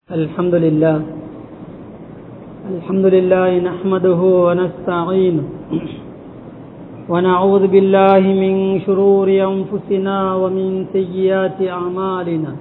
الحمد لله الحمد لله نحمده ونستعينه ونعوذ بالله من شرور أنفسنا ومن سيئات أعمالنا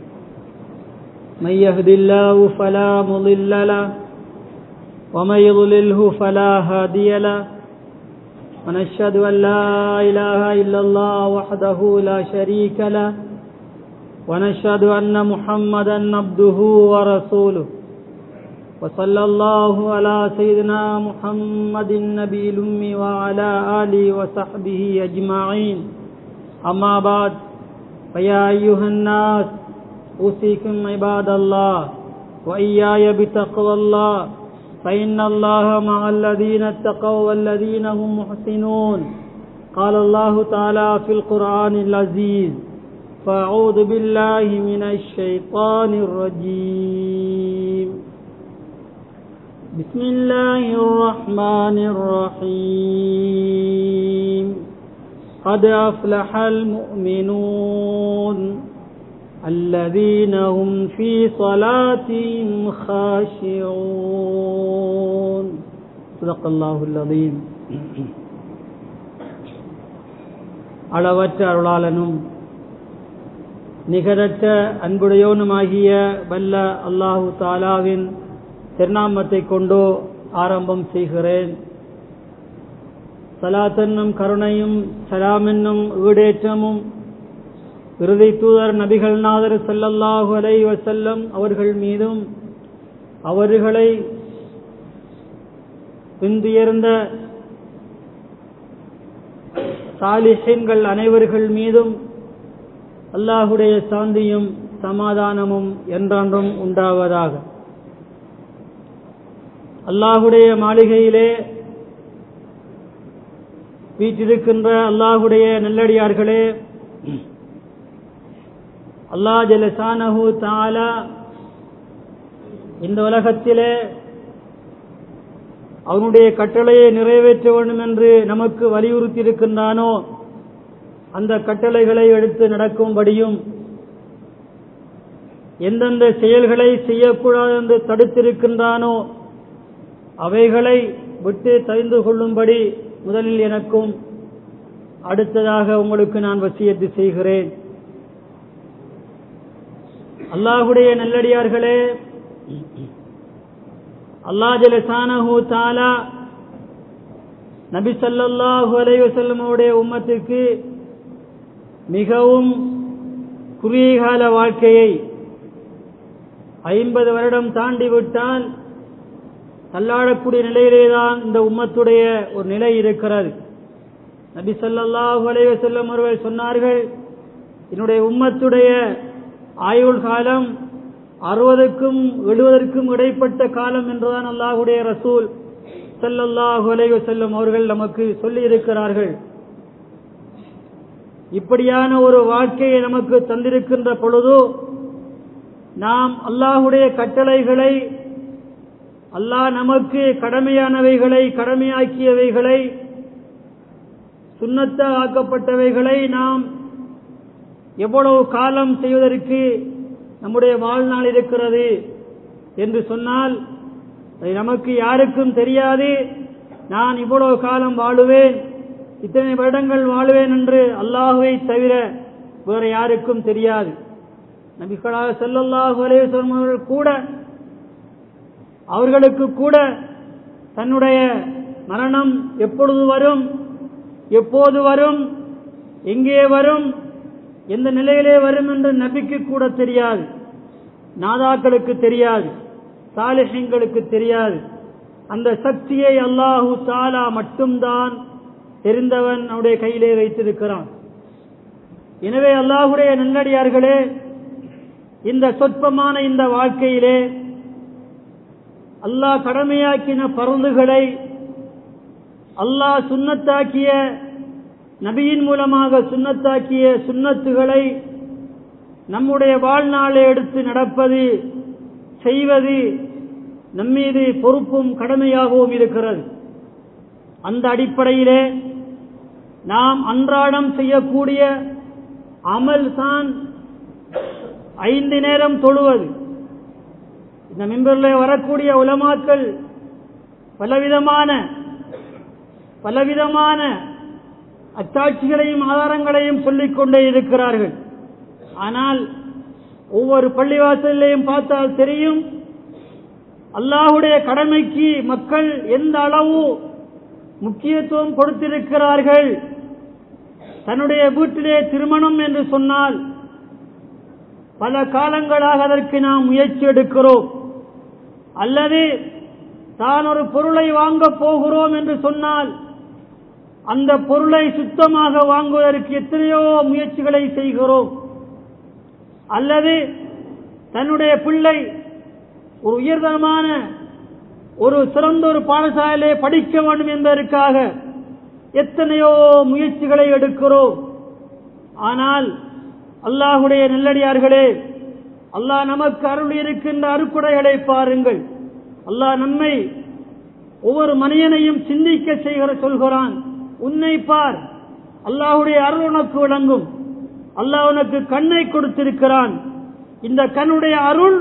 من يهد الله فلا مضل له ومن يضلله فلا هادي له ونشهد أن لا إله إلا الله وحده لا شريك له ونشهد أن محمدا عبده ورسوله وصلى الله على سيدنا محمد النبي الأمي وعلى آله وصحبه أجمعين أما بعد فيا أيها الناس أوصيكم عباد الله وإياي بتقوى الله فإن الله مع الذين اتقوا والذين هم محسنون قال الله تعالى في القرآن العزيز فأعوذ بالله من الشيطان الرجيم بسم الله الرحمن الرحيم قد أفلح المؤمنون الذين هم في صلاتهم خاشعون صدق الله العظيم அளவற்ற அருளாளனும் நிகரற்ற அன்புடையோனுமாகிய வல்ல அல்லாஹு தாலாவின் திருநாமத்தை கொண்டு ஆரம்பம் செய்கிறேன் சலாத்தன்னும் கருணையும் சலாமென்னும் ஈடேற்றமும் இறுதி தூதர் நபிகள் நாதர் சல்லல்லாஹு அலை வசல்லம் அவர்கள் மீதும் அவர்களை பிந்துயர்ந்த சாலிஹின்கள் அனைவர்கள் மீதும் அல்லாஹுடைய சாந்தியும் சமாதானமும் என்றென்றும் உண்டாவதாக அல்லாஹுடைய மாளிகையிலே வீற்றிருக்கின்ற அல்லாஹுடைய நல்லடியார்களே அல்லா ஜலசானஹு தாலா இந்த உலகத்திலே அவனுடைய கட்டளையை நிறைவேற்ற வேண்டும் என்று நமக்கு வலியுறுத்தி இருக்கின்றானோ அந்த கட்டளைகளை எடுத்து நடக்கும்படியும் எந்தெந்த செயல்களை செய்யக்கூடாது என்று தடுத்திருக்கின்றானோ அவைகளை விட்டு தெரிந்து கொள்ளும்படி முதலில் எனக்கும் அடுத்ததாக உங்களுக்கு நான் வசியத்து செய்கிறேன் அல்லாஹுடைய நல்லடியார்களே அல்லா ஜலசானஹூ தாலா நபி சல்லாஹூ அலைவசல்லமுடைய உம்மத்துக்கு மிகவும் குறுகிய கால வாழ்க்கையை ஐம்பது வருடம் தாண்டி விட்டால் தள்ளாடக்கூடிய நிலையிலேதான் இந்த உம்மத்துடைய ஒரு நிலை இருக்கிறது நபி சல்லாஹூ அலைவசல்லம் அவர்கள் சொன்னார்கள் என்னுடைய உம்மத்துடைய ஆயுள் காலம் அறுபதுக்கும் எழுபதற்கும் இடைப்பட்ட காலம் என்றுதான் அல்லாஹுடைய ரசூல் சல்லல்லாஹு அலைவ செல்லும் அவர்கள் நமக்கு சொல்லி இருக்கிறார்கள் இப்படியான ஒரு வாழ்க்கையை நமக்கு தந்திருக்கின்ற பொழுது நாம் அல்லாஹுடைய கட்டளைகளை அல்லாஹ் நமக்கு கடமையானவைகளை கடமையாக்கியவைகளை சுண்ணத்த ஆக்கப்பட்டவைகளை நாம் எவ்வளவு காலம் செய்வதற்கு நம்முடைய வாழ்நாள் இருக்கிறது என்று சொன்னால் அது நமக்கு யாருக்கும் தெரியாது நான் இவ்வளவு காலம் வாழுவேன் இத்தனை வருடங்கள் வாழுவேன் என்று அல்லாஹுவை தவிர வேற யாருக்கும் தெரியாது நபிகளாக செல்லல்லாஹு அலேஸ்வரர்கள் கூட அவர்களுக்கு கூட தன்னுடைய மரணம் எப்பொழுது வரும் எப்போது வரும் எங்கே வரும் எந்த நிலையிலே வரும் என்று நபிக்கு கூட தெரியாது நாதாக்களுக்கு தெரியாது சாலிஹங்களுக்கு தெரியாது அந்த சக்தியை அல்லாஹு தாலா மட்டும்தான் தெரிந்தவன் அவனுடைய கையிலே வைத்திருக்கிறான் எனவே அல்லாஹுடைய நல்லடியார்களே இந்த சொற்பமான இந்த வாழ்க்கையிலே அல்லாஹ் கடமையாக்கின பருந்துகளை அல்லாஹ் சுண்ணத்தாக்கிய நபியின் மூலமாக சுண்ணத்தாக்கிய சுண்ணத்துகளை நம்முடைய வாழ்நாளை எடுத்து நடப்பது செய்வது நம்மீது பொறுப்பும் கடமையாகவும் இருக்கிறது அந்த அடிப்படையிலே நாம் அன்றாடம் செய்யக்கூடிய அமல் தான் ஐந்து நேரம் தொழுவது இந்த மிம்பரில் வரக்கூடிய உலமாக்கள் பலவிதமான பலவிதமான அத்தாட்சிகளையும் ஆதாரங்களையும் சொல்லிக் கொண்டே இருக்கிறார்கள் ஆனால் ஒவ்வொரு பள்ளிவாசலையும் பார்த்தால் தெரியும் அல்லாஹுடைய கடமைக்கு மக்கள் எந்த அளவு முக்கியத்துவம் கொடுத்திருக்கிறார்கள் தன்னுடைய வீட்டிலே திருமணம் என்று சொன்னால் பல காலங்களாக அதற்கு நாம் முயற்சி எடுக்கிறோம் அல்லது தான் ஒரு பொருளை வாங்கப் போகிறோம் என்று சொன்னால் அந்த பொருளை சுத்தமாக வாங்குவதற்கு எத்தனையோ முயற்சிகளை செய்கிறோம் அல்லது தன்னுடைய பிள்ளை ஒரு உயர்தரமான ஒரு சிறந்த ஒரு பாடசாலையிலே படிக்க வேண்டும் என்பதற்காக எத்தனையோ முயற்சிகளை எடுக்கிறோம் ஆனால் அல்லாஹுடைய நெல்லடியார்களே அல்லாஹ் நமக்கு அருள் இருக்கின்ற அருக்குடைகளை பாருங்கள் அல்லாஹ் நம்மை ஒவ்வொரு மனிதனையும் சிந்திக்க செய்கிற சொல்கிறான் உன்னை பார் அல்லாஹுடைய அருள் உனக்கு விளங்கும் அல்லாஹ் உனக்கு கண்ணை கொடுத்திருக்கிறான் இந்த கண்ணுடைய அருள்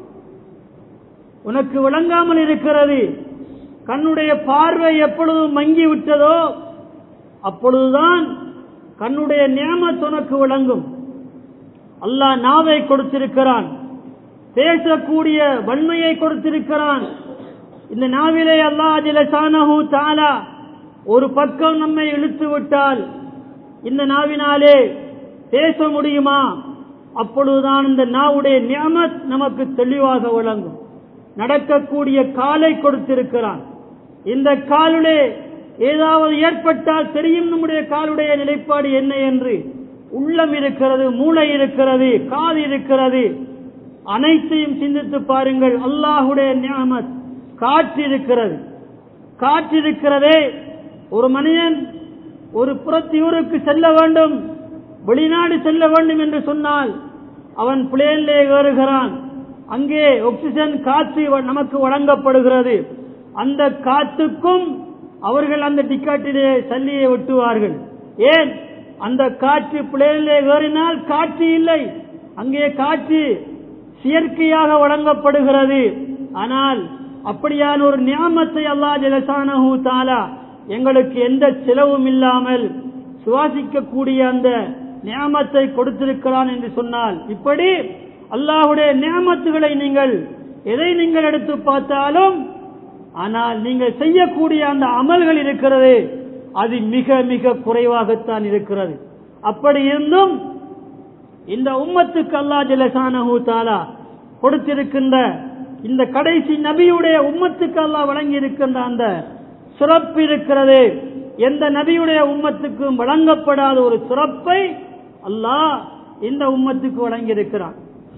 உனக்கு விளங்காமல் இருக்கிறது கண்ணுடைய பார்வை எப்பொழுது மங்கி விட்டதோ அப்பொழுதுதான் கண்ணுடைய நியமத் உனக்கு விளங்கும் அல்லாஹ் நாவை கொடுத்திருக்கிறான் பேசக்கூடிய வன்மையை கொடுத்திருக்கிறான் இந்த நாவிலே அல்லாஹ் ஜிலசானஹு தாலா ஒரு பக்கம் நம்மை இழுத்து விட்டால் இந்த நாவினாலே பேச முடியுமா அப்பொழுதுதான் இந்த நாவுடைய நியமத் நமக்கு தெளிவாக விளங்கும் நடக்கக்கூடிய காலை கொடுத்திருக்கிறான் இந்த காலுடைய ஏதாவது ஏற்பட்டால் தெரியும் நம்முடைய காலுடைய நிலைப்பாடு என்ன என்று உள்ளம் இருக்கிறது மூளை இருக்கிறது காது இருக்கிறது அனைத்தையும் சிந்தித்து பாருங்கள் அல்லாஹுடைய நியமத் காற்று இருக்கிறது காற்று இருக்கிறதே ஒரு மனிதன் ஒரு புறத்தியூருக்கு செல்ல வேண்டும் வெளிநாடு செல்ல வேண்டும் என்று சொன்னால் அவன் பிளேனிலே ஏறுகிறான் அங்கே ஆக்சிஜன் காற்று நமக்கு வழங்கப்படுகிறது அந்த காற்றுக்கும் அவர்கள் அந்த டிக்கெட்டிலே சல்லியை ஒட்டுவார்கள் ஏன் அந்த காற்று பிளேனிலே ஏறினால் காற்று இல்லை அங்கே காற்று செயற்கையாக வழங்கப்படுகிறது ஆனால் அப்படியான ஒரு நியாமத்தை அல்லாஹ் ஜலசானஹு தாலா எங்களுக்கு எந்த செலவும் இல்லாமல் சுவாசிக்கக்கூடிய அந்த நியாமத்தை கொடுத்திருக்கிறான் என்று சொன்னால் இப்படி அல்லாஹுடைய நியாமத்துகளை நீங்கள் எதை நீங்கள் எடுத்து பார்த்தாலும் ஆனால் நீங்கள் செய்யக்கூடிய அந்த அமல்கள் இருக்கிறது அது மிக மிக குறைவாகத்தான் இருக்கிறது அப்படி இருந்தும் இந்த உம்மத்துக்கு அல்லா ஜலசானஹு தாலா கொடுத்திருக்கின்ற இந்த கடைசி நபியுடைய உம்மத்துக்கு அல்லாஹ் வழங்கி இருக்கின்ற அந்த சிறப்பு இருக்கிறது எந்த நபியுடைய உம்மத்துக்கும் வழங்கப்படாத ஒரு சிறப்பை அல்லாஹ் இந்த உம்மத்துக்கு வழங்கி இருக்கிறான்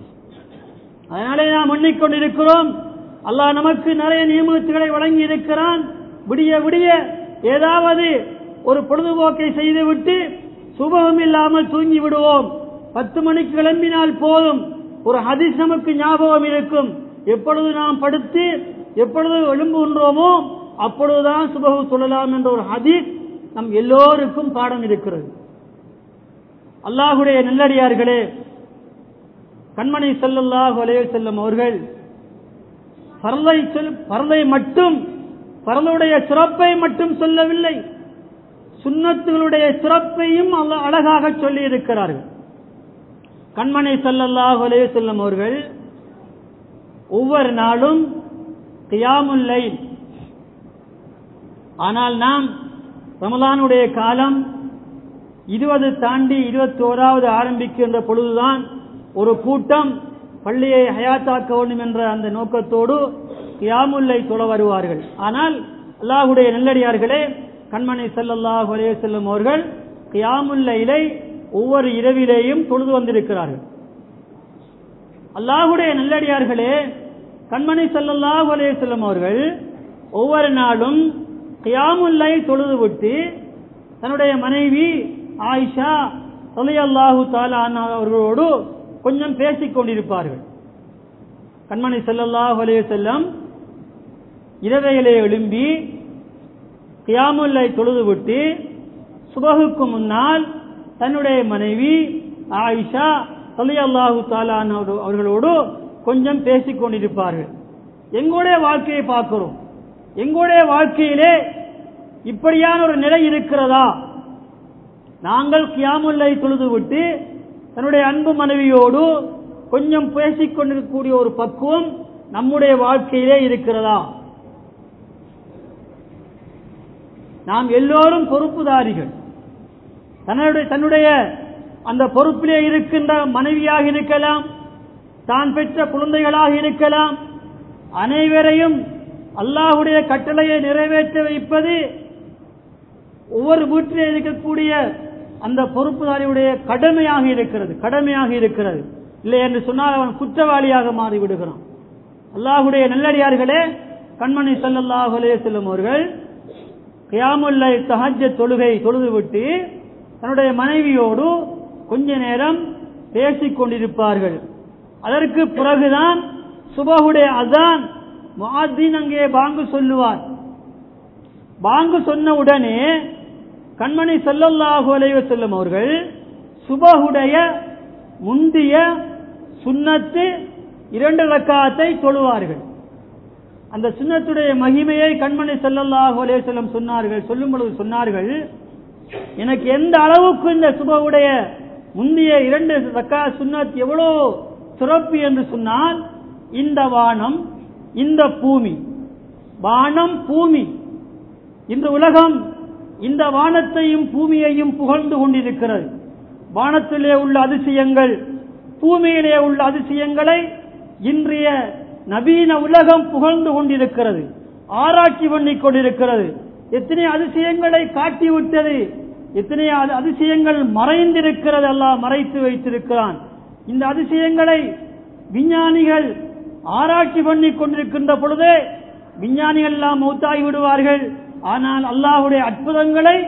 அதனாலே நாம் எண்ணிக்கொண்டிருக்கிறோம் அல்லாஹ் நமக்கு நிறைய நியமனத்துகளை வழங்கி இருக்கிறான் விடிய விடிய ஏதாவது ஒரு பொழுதுபோக்கை செய்துவிட்டு சுபகம் இல்லாமல் தூங்கி விடுவோம் பத்து மணிக்கு கிளம்பினால் போதும் ஒரு ஹதீஸ் நமக்கு ஞாபகம் இருக்கும் எப்பொழுது நாம் படுத்து எப்பொழுது எழும்புகின்றோமோ அப்பொழுதுதான் சுபகு சொல்லலாம் என்ற ஒரு ஹதீஸ் நம் எல்லோருக்கும் பாடம் இருக்கிறது அல்லாஹுடைய நெல்லடியார்களே கண்மணி செல்லல்லாஹு அலைய செல்லும் அவர்கள் பரலை சொல் பரலை மட்டும் பரலுடைய சிறப்பை மட்டும் சொல்லவில்லை சுண்ணத்துகளுடைய சிறப்பையும் அல்ல அழகாக சொல்லி இருக்கிறார்கள் கண்மணி சல்லல்லாஹு அலைய செல்லும் அவர்கள் ஒவ்வொரு நாளும் கியாமுல்லை ஆனால் நாம் ரமலானுடைய காலம் இருபது தாண்டி இருபத்தி ஓராவது ஆரம்பிக்கின்ற பொழுதுதான் ஒரு கூட்டம் பள்ளியை ஹயாத்தாக்க வேண்டும் என்ற அந்த நோக்கத்தோடு கியாமுல்லை தொழ வருவார்கள் ஆனால் அல்லாஹுடைய நெல்லடியார்களே கண்மணி செல்லல்லாஹு அலைய செல்லும் அவர்கள் கியாமுல்லைலை ஒவ்வொரு இரவிலேயும் தொழுது வந்திருக்கிறார்கள் அல்லாஹுடைய நல்லடியார்களே கண்மணி செல்லல்லாஹு அலைய செல்லும் அவர்கள் ஒவ்வொரு நாளும் கியாமுல்லை தொழுது விட்டு தன்னுடைய மனைவி ஆயிஷா அல்லாஹு தாலா அவர்களோடு கொஞ்சம் பேசிக் கொண்டிருப்பார்கள் கண்மணி செல்லல்லாஹு அலைய செல்லம் இரவையிலே எழும்பி கியாமுல்லை தொழுது விட்டு சுபகுக்கு முன்னால் தன்னுடைய மனைவி ஆயிஷா சலி அல்லாஹு தாலான் அவர்களோடு கொஞ்சம் பேசிக் கொண்டிருப்பார்கள் எங்களுடைய வாழ்க்கையை பார்க்கிறோம் எங்களுடைய வாழ்க்கையிலே இப்படியான ஒரு நிலை இருக்கிறதா நாங்கள் கியாமுல்லை தொழுது விட்டு தன்னுடைய அன்பு மனைவியோடு கொஞ்சம் பேசிக் கொண்டிருக்கக்கூடிய ஒரு பக்குவம் நம்முடைய வாழ்க்கையிலே இருக்கிறதா நாம் எல்லோரும் பொறுப்புதாரிகள் தன்னுடைய தன்னுடைய அந்த பொறுப்பிலே இருக்கின்ற மனைவியாக இருக்கலாம் தான் பெற்ற குழந்தைகளாக இருக்கலாம் அனைவரையும் அல்லாஹுடைய கட்டளையை நிறைவேற்ற வைப்பது ஒவ்வொரு வீட்டிலே இருக்கக்கூடிய அந்த பொறுப்புதாரியுடைய கடமையாக இருக்கிறது கடமையாக இருக்கிறது இல்லை என்று சொன்னால் அவன் குற்றவாளியாக மாறி விடுகிறான் அல்லாஹுடைய நல்லடியார்களே கண்மணி சல்லல்லாஹு அலைஹி செல்லும் அவர்கள் கியாமுல்லை தஹஜ்ஜ தொழுகை தொழுதுவிட்டு தன்னுடைய மனைவியோடு கொஞ்ச நேரம் பேசிக் கொண்டிருப்பார்கள் அதற்கு பிறகுதான் சுபகுடைய அதான் முஆத்தின் அங்கே பாங்கு சொல்லுவார் பாங்கு சொன்ன உடனே கண்மணி ஸல்லல்லாஹு அலைஹி வஸல்லம் அவர்கள் சுபஹுடைய முந்திய சுன்னத்து இரண்டு ரக்காத்தை தொழுவார்கள் அந்த சுன்னத்துடைய மகிமையை கண்மணி ஸல்லல்லாஹு அலைஹி வஸல்லம் சொன்னார்கள் சொல்லும் பொழுது சொன்னார்கள் எனக்கு எந்த அளவுக்கு இந்த சுபஹுடைய முந்திய இரண்டு ரக்கா சுன்னத் எவ்வளோ சிறப்பு என்று சொன்னால் இந்த வானம் இந்த பூமி வானம் பூமி இந்த உலகம் இந்த வானத்தையும் பூமியையும் புகழ்ந்து கொண்டிருக்கிறது வானத்திலே உள்ள அதிசயங்கள் பூமியிலே உள்ள அதிசயங்களை இன்றைய நவீன உலகம் புகழ்ந்து கொண்டிருக்கிறது ஆராய்ச்சி பண்ணிக் கொண்டிருக்கிறது எத்தனை அதிசயங்களை காட்டிவிட்டது எத்தனை அதி- அதிசயங்கள் மறைந்திருக்கிறது அல்லாஹ் மறைத்து வைத்திருக்கிறான் இந்த அதிசயங்களை விஞ்ஞானிகள் ஆராய்ச்சி பண்ணிக் கொண்டிருக்கின்ற பொழுதே விஞ்ஞானிகள் எல்லாம் மௌத்தாகி விடுவார்கள் ஆனால் அல்லாஹுடைய அற்புதங்களை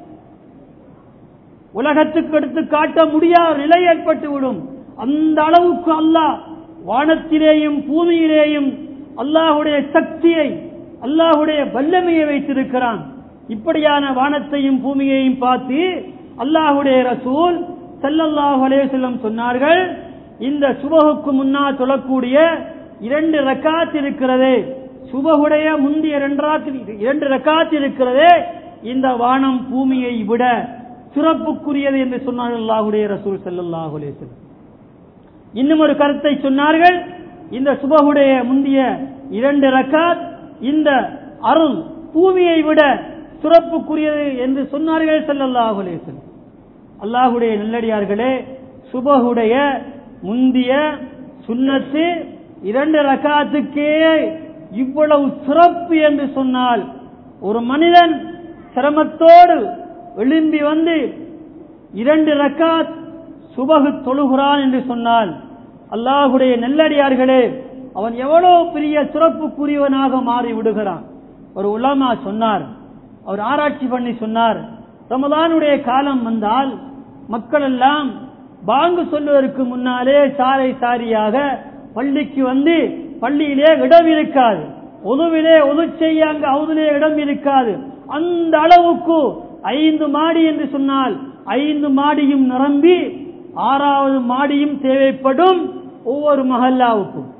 உலகத்துக்கு எடுத்து காட்ட முடியாத நிலை ஏற்பட்டுவிடும் அந்த அளவுக்கு அல்லாஹ் வானத்திலேயும் பூமியிலேயும் அல்லாஹுடைய சக்தியை அல்லாஹுடைய வல்லமையை வைத்திருக்கிறான் இப்படியான வானத்தையும் பூமியையும் பார்த்து அல்லாஹுடைய ரசூல் ஸல்லல்லாஹு அலைஹி வஸல்லம் சொன்னார்கள் இந்த சுபகுக்கு முன்னால் தொழக்கூடிய இரண்டு ரக்காத் இருக்கிறதே சுபகுடைய முந்தைய இரண்டு இரண்டு ரக்காத் இருக்கிறதே இந்த வானம் பூமியை விட சிறப்புக்குரியது என்று சொன்னார்கள் அல்லாஹுடைய ரசூல் ஸல்லல்லாஹு அலைஹி வஸல்லம் இன்னும் ஒரு கருத்தை சொன்னார்கள் இந்த சுபகுடைய முந்திய இரண்டு ரக்காத் இந்த அருள் பூமியை விட சிறப்புக்குரியது என்று சொன்னார்கள் ஸல்லல்லாஹு அலைஹி வஸல்லம் அல்லாஹுடைய நல்லடியார்களே சுபகுடைய முந்திய சுன்னத்து இரண்டு ரக்காத்துக்கே இவ்வளவு சிறப்பு என்று சொன்னால் ஒரு மனிதன் சிரமத்தோடு எழும்பி வந்து இரண்டு ரக்காத் சுபகு தொழுகிறான் என்று சொன்னால் அல்லாஹுடைய நல்லடியார்களே அவன் எவ்வளவு பெரிய சிறப்புக்குரியவனாக மாறி விடுகிறான் ஒரு உலமா சொன்னார் அவர் ஆராய்ச்சி பண்ணி சொன்னார் ரமதானுடைய காலம் வந்தால் மக்கள் எல்லாம் பாங்கு சொல்வதற்கு முன்னாலே சாரை சாரியாக பள்ளிக்கு வந்து பள்ளியிலே இடம் இருக்காது ஒதுவிலே ஒது செய்ய அங்கு அவதிலே இடம் இருக்காது அந்த அளவுக்கு ஐந்து மாடி என்று சொன்னால் ஐந்து மாடியும் நிரம்பி ஆறாவது மாடியும் தேவைப்படும் ஒவ்வொரு மஹல்லாவுக்கும்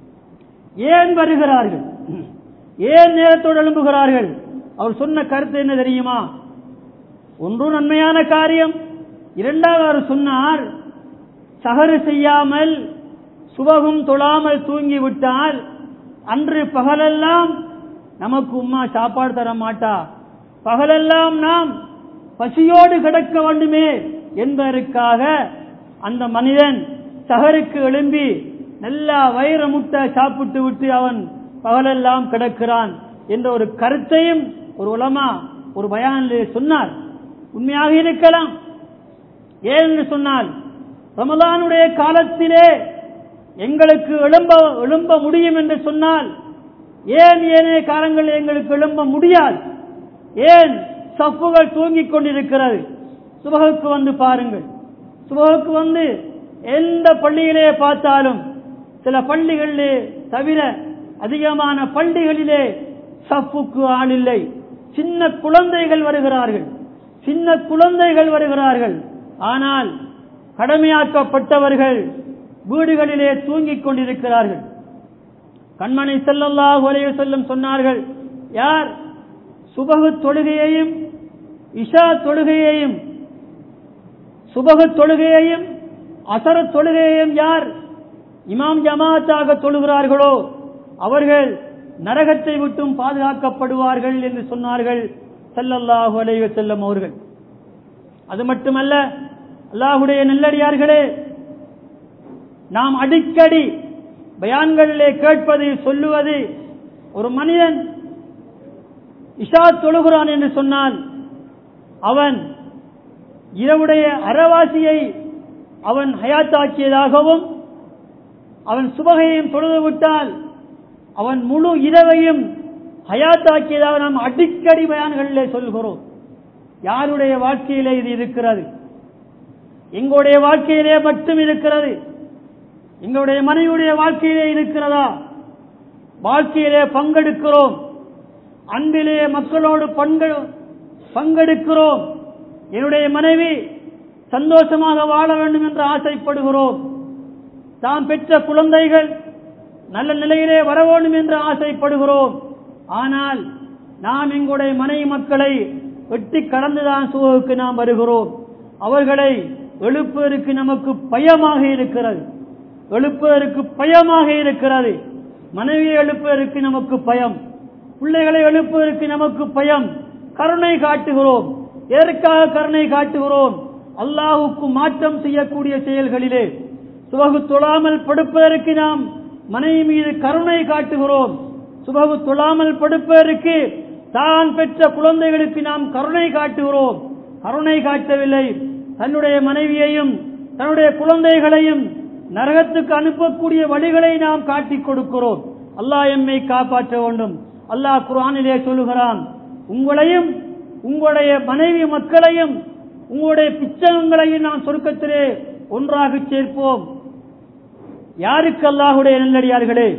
ஏன் வருகிறார்கள் ஏன் நேரத்தோடு எழும்புகிறார்கள் அவர் சொன்ன கருத்து என்ன தெரியுமா ஒன்றும் நன்மையான காரியம் இரண்டாவது அவர் சொன்னார் சகரு செய்யாமல் சுபகும் தொழாமல் தூங்கி விட்டால் அன்று பகலெல்லாம் நமக்கு உம்மா சாப்பாடு தர மாட்டா பகலெல்லாம் நாம் பசியோடு கிடக்க வேண்டுமே என்பதற்காக அந்த மனிதன் சகருக்கு எழும்பி நல்லா வயிற முட்டை சாப்பிட்டு விட்டு அவன் பகலெல்லாம் கிடக்கிறான் என்ற ஒரு கருத்தையும் ஒரு உலமா ஒரு பயானிலே சொன்னார் உண்மையாக இருக்கலாம் ஏன் என்று சொன்னால் ரமலானுடைய காலத்திலே எங்களுக்கு எழும்ப எழும்ப முடியும் என்று சொன்னால் ஏன் ஏனைய காலங்களில் எங்களுக்கு எழும்ப முடியாது ஏன் சப்புகள் தூங்கிக் கொண்டிருக்கிறது சுபகுக்கு வந்து பாருங்கள் சுபகுக்கு வந்து எந்த பள்ளியிலே பார்த்தாலும் சில பள்ளிகளிலே தவிர அதிகமான பள்ளிகளிலே சப்புக்கு ஆள் இல்லை சின்ன குழந்தைகள் வருகிறார்கள் சின்ன குழந்தைகள் வருகிறார்கள் ஆனால் கடமையாக்கப்பட்டவர்கள் வீடுகளிலே தூங்கிக் கொண்டிருக்கிறார்கள் கண்மணி ஸல்லல்லாஹு அலைஹி வஸல்லம் சொன்னார்கள் யார் சுபகு தொழுகையையும் இஷா தொழுகையையும் சுபகு தொழுகையையும் அசர தொழுகையையும் யார் இமாம் ஜமாத்தாக தொழுகிறார்களோ அவர்கள் நரகத்தை விட்டும் பாதுகாக்கப்படுவார்கள் என்று சொன்னார்கள் ஸல்லல்லாஹு அலைஹி வஸல்லம் அவர்கள் அது மட்டுமல்ல அல்லாஹுடைய நல்லடியார்களே நாம் அடிக்கடி பயான்களிலே கேட்பது சொல்லுவது ஒரு மனிதன் இஷா தொழுகிறான் என்று சொன்னால் அவன் இரவுடைய அறவாசியை அவன் ஹயாத்தாக்கியதாகவும் அவன் சுபகையும் தொழுது விட்டால் அவன் முழு இரவையும் ஹயாத்தாக்கியதாக நாம் அடிக்கடி பயான்களிலே சொல்கிறோம் யாருடைய வாழ்க்கையிலே இது இருக்கிறது எங்களுடைய வாழ்க்கையிலே மட்டும் இருக்கிறது எங்களுடைய மனைவியுடைய வாழ்க்கையிலே இருக்கிறதா வாழ்க்கையிலே பங்கெடுக்கிறோம் அன்பிலே மக்களோடு பங்கு பங்கெடுக்கிறோம் என்னுடைய மனைவி சந்தோஷமாக வாழ வேண்டும் என்று ஆசைப்படுகிறோம் தாம் பெற்ற குழந்தைகள் நல்ல நிலையிலே வர வேண்டும் என்று ஆசைப்படுகிறோம் ஆனால் நாம் எங்களுடைய மனைவி மக்களை வெட்டி கடந்துதான் சூழலுக்கு நாம் வருகிறோம் அவர்களை எழுப்பதற்கு நமக்கு பயமாக இருக்கிறது எழுப்பதற்கு பயமாக இருக்கிறது மனைவியை எழுப்பதற்கு நமக்கு பயம் பிள்ளைகளை எழுப்பதற்கு நமக்கு பயம் கருணை காட்டுகிறோம் எதற்காக கருணை காட்டுகிறோம் அல்லாஹுக்கு மாற்றம் செய்யக்கூடிய செயல்களிலே சுபகு தொழாமல் படுப்பதற்கு நாம் மனைவி மீது கருணை காட்டுகிறோம் சுபகு தொழாமல் படுப்பதற்கு தான் பெற்ற குழந்தைகளுக்கு நாம் கருணை காட்டுகிறோம் கருணை காட்டவில்லை தன்னுடைய மனைவியையும் தன்னுடைய குழந்தைகளையும் நரகத்துக்கு அனுப்பக்கூடிய வழிகளை நாம் காட்டிக் கொடுக்கிறோம் அல்லாஹ் எம்மை காப்பாற்ற வேண்டும் அல்லாஹ் குர்ஆனிலே சொல்லுகிறான் உங்களையும் உங்களுடைய மனைவி மக்களையும் உங்களுடைய பிச்சகங்களையும் நாம் சொர்க்கத்திலே ஒன்றாக சேர்ப்போம் யாருக்கு அல்லாஹுடைய நெல்லடியார்களே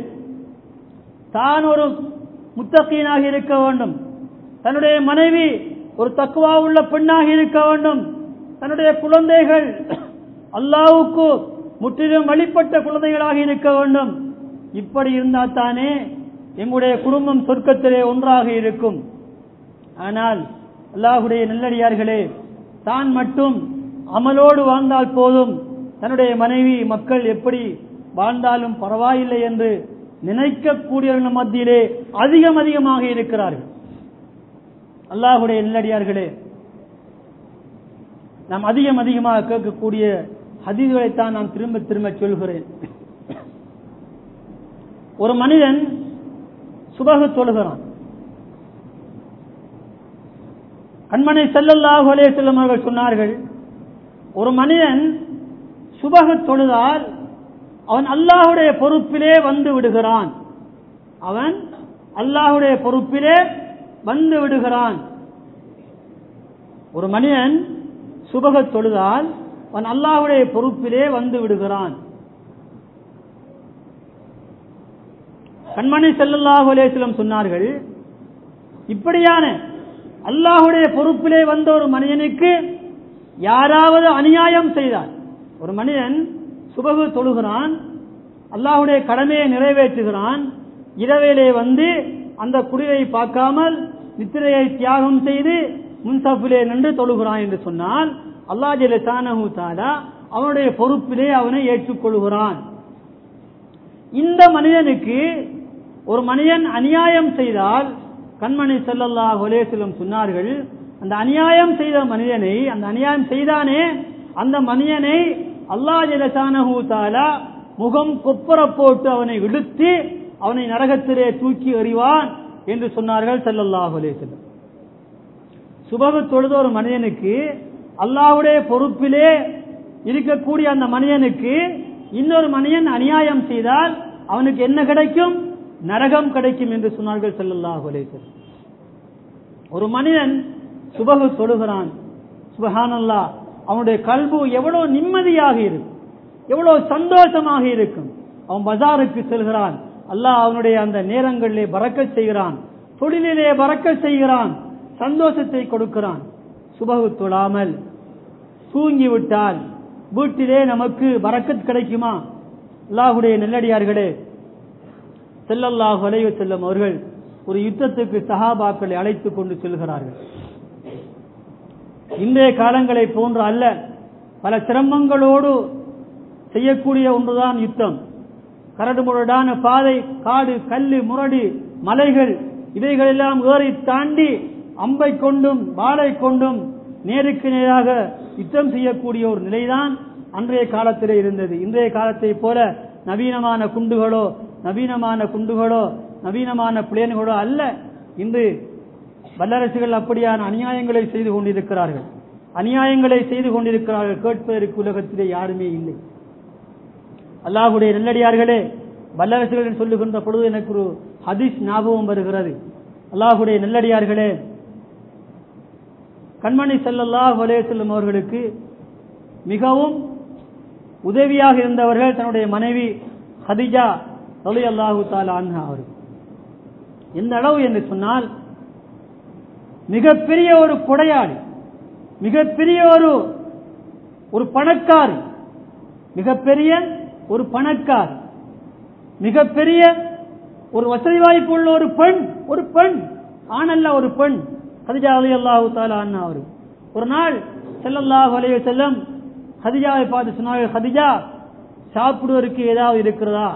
தான் ஒரு முத்தகீனாக இருக்க வேண்டும் தன்னுடைய மனைவி ஒரு தக்குவா உள்ள பெண்ணாக இருக்க வேண்டும் தன்னுடைய குழந்தைகள் அல்லாவுக்கு முற்றிலும் வழிபட்ட குழந்தைகளாக இருக்க வேண்டும் இப்படி இருந்தால் தானே எங்களுடைய குடும்பம் சொர்க்கத்திலே ஒன்றாக இருக்கும் ஆனால் அல்லாஹுடைய நல்லடியார்களே தான் மட்டும் அமலோடு வாழ்ந்தால் போதும் தன்னுடைய மனைவி மக்கள் எப்படி வாழ்ந்தாலும் பரவாயில்லை என்று நினைக்கக்கூடியவர்கள் மத்தியிலே அதிகம் அதிகமாக இருக்கிறார்கள் அல்லாஹுடைய நல்லடியார்களே நாம் அதிகம் அதிகமாக கேட்கக்கூடிய ஹதீதுகளைத்தான் நான் திரும்ப திரும்ப சொல்கிறேன் ஒரு மனிதன் சுபகு தொழுகிறான் கண்மனை செல்லல்லாஹு அலைஹி செல்லும் அவர்கள் சொன்னார்கள் ஒரு மனிதன் சுபகு தொழுதால் அவன் அல்லாஹுடைய பொறுப்பிலே வந்து விடுகிறான் அவன் அல்லாஹுடைய பொறுப்பிலே வந்து விடுகிறான் ஒரு மனிதன் சுபக தொழுதால் அவன் அல்லாஹுடைய பொறுப்பிலே வந்து விடுகிறான் கண்மணி செல்லல்லாஹு அலேஸ்லம் சொன்னார்கள் இப்படியான அல்லாஹுடைய பொறுப்பிலே வந்த ஒரு மனிதனுக்கு யாராவது அநியாயம் செய்தார் ஒரு மனிதன் சுபகு தொழுகிறான் அல்லாஹுடைய கடமையை நிறைவேற்றுகிறான் இரவிலே வந்து அந்த குடியை பார்க்காமல் நித்திரையை தியாகம் செய்து முன்சப்பிலே நின்று தொழுகிறான் என்று சொன்னால் அல்லா ஜெல தானஹு தாலா அவனுடைய பொறுப்பிலே அவனை ஏற்றுக்கொள்கிறான் இந்த மனிதனுக்கு ஒரு மனிதன் அநியாயம் செய்தால் கண்மணி செல்லல்லாஹ் ஒலேசிலும் சொன்னார்கள் அந்த அநியாயம் செய்த மனிதனை அந்த அநியாயம் செய்தானே அந்த மனிதனை அல்லா ஜெலசானஹூ தாலா முகம் கொப்பர போட்டு அவனை இழுத்து அவனை நரகத்திலே தூக்கி எறிவான் என்று சொன்னார்கள் செல்லல்லாஹ் ஒலேசிலும் சுபகு தொழுத ஒரு மனிதனுக்கு அல்லாஹுடைய பொறுப்பிலே இருக்கக்கூடிய அந்த மனிதனுக்கு இன்னொரு மனிதன் அநியாயம் செய்தால் அவனுக்கு என்ன கிடைக்கும் நரகம் கிடைக்கும் என்று சொன்னார்கள் செல்லல்லாஹு அலைஹி ஒரு மனிதன் சுபகு தொழுகிறான் சுபஹானல்லா அவனுடைய கல்பு எவ்வளவு நிம்மதியாக இருக்கும் எவ்வளவு சந்தோஷமாக இருக்கும் அவன் பஜாருக்கு செல்கிறான் அல்லாஹ் அவனுடைய அந்த நேரங்களிலே பறக்க செய்கிறான் தொழிலிலே பறக்க செய்கிறான் சந்தோஷத்தை கொடுக்கிறான் சுபகு தொழாமல் தூங்கிவிட்டால் வீட்டிலே நமக்கு பறக்கத் கிடைக்குமா அல்லாஹுடைய நெல்லடியார்களே செல்லல்லாஹு அலைஹி செல்லும் அவர்கள் ஒரு யுத்தத்துக்கு சஹாபாக்களை அழைத்துக் கொண்டு செல்கிறார்கள் இன்றைய காலங்களை போன்று அல்ல பல சிரமங்களோடு செய்யக்கூடிய ஒன்றுதான் யுத்தம் கரடுமுரடான பாதை காடு கல்லு முரடு மலைகள் இவைகளெல்லாம் ஏறி தாண்டி அம்பை கொண்டும் வாளை கொண்டும் நேருக்கு நேராக யுத்தம் செய்யக்கூடிய ஒரு நிலைதான் அன்றைய காலத்திலே இருந்தது இன்றைய காலத்தை போல நவீனமான குண்டுகளோ நவீனமான குண்டுகளோ நவீனமான பிளேன்களோ அல்ல இன்று வல்லரசுகள் அப்படியான அநியாயங்களை செய்து கொண்டிருக்கிறார்கள் அநியாயங்களை செய்து கொண்டிருக்கிறார்கள் கேட்பதற்கு உலகத்திலே யாருமே இல்லை அல்லாஹுடைய நெல்லடியார்களே வல்லரசுகள் என்று சொல்லுகின்ற பொழுது எனக்கு ஒரு ஹதீஸ் ஞாபகம் வருகிறது அல்லாஹுடைய நெல்லடியார்களே கண்மணி செல்லல்லாஹ் வலே செல்லும் அவர்களுக்கு மிகவும் உதவியாக இருந்தவர்கள் தன்னுடைய மனைவி ஹதிஜா தொலை அல்லாஹு தாலா அன்ஹா அவர்கள் எந்த அளவு என்று சொன்னால் மிகப்பெரிய ஒரு கொடையாளி மிகப்பெரிய ஒரு ஒரு பணக்காரி மிகப்பெரிய ஒரு பணக்கார் மிகப்பெரிய ஒரு வசதி வாய்ப்பு உள்ள ஒரு பெண் ஒரு பெண் ஆணல்ல ஒரு பெண் ஹதிஜா அலி அல்லாஹு தாலா அண்ணா அவரு ஒரு நாள் செல்லல்லாஹு அலைய செல்லம் ஹதிஜாவை பார்த்து சொன்னார்கள் ஹதிஜா சாப்பிடுவதற்கு ஏதாவது இருக்கிறதா